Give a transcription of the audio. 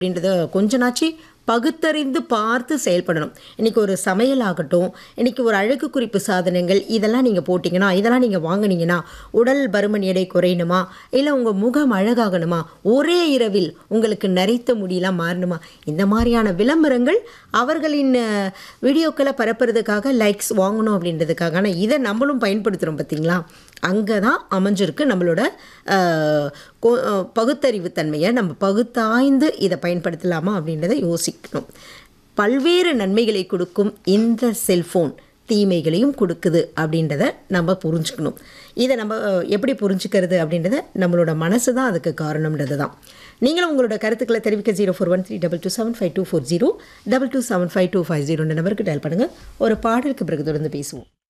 அப்படின்றத கொஞ்ச நாச்சு பகுத்தறிந்து பார்த்து செயல்படணும் இன்றைக்கி ஒரு சமையல் ஆகட்டும் இன்றைக்கி ஒரு அழகு குறிப்பு சாதனங்கள் இதெல்லாம் நீங்கள் போட்டிங்கன்னா இதெல்லாம் நீங்கள் வாங்குனீங்கன்னா உடல் பருமன் எடை குறையணுமா இல்லை உங்கள் முகம் அழகாகணுமா ஒரே இரவில் உங்களுக்கு நரைத்த முடியெல்லாம் மாறணுமா இந்த மாதிரியான விளம்பரங்கள் அவர்களின் அஹ், வீடியோக்களை பரப்புறதுக்காக லைக்ஸ் வாங்கணும் அப்படின்றதுக்காக ஆனால் இதை நம்மளும் பயன்படுத்துகிறோம் பார்த்தீங்களா அங்கே தான் அமைஞ்சிருக்கு நம்மளோட அஹ், கொ- அஹ், பகுத்தறிவு தன்மையை நம்ம பகுத்தாய்ந்து இதை பயன்படுத்தலாமா அப்படின்றத யோசிக்கணும் பல்வேறு நன்மைகளை கொடுக்கும் இந்த செல்ஃபோன் தீமைகளையும் கொடுக்குது அப்படின்றத நம்ம புரிஞ்சுக்கணும் இதை நம்ம அஹ், எப்படி புரிஞ்சுக்கிறது அப்படின்றத நம்மளோட மனசு தான் அதுக்கு காரணம்ன்றது தான் நீங்களும் உங்களோட கருத்துக்களை தெரிவிக்க zero four one three double two seven five two four zero double two seven five two five ஜீரோன்ற நம்பருக்கு டயல் பண்ணுங்கள் ஒரு பாடலுக்கு பிறகு தொடர்ந்து பேசுவோம்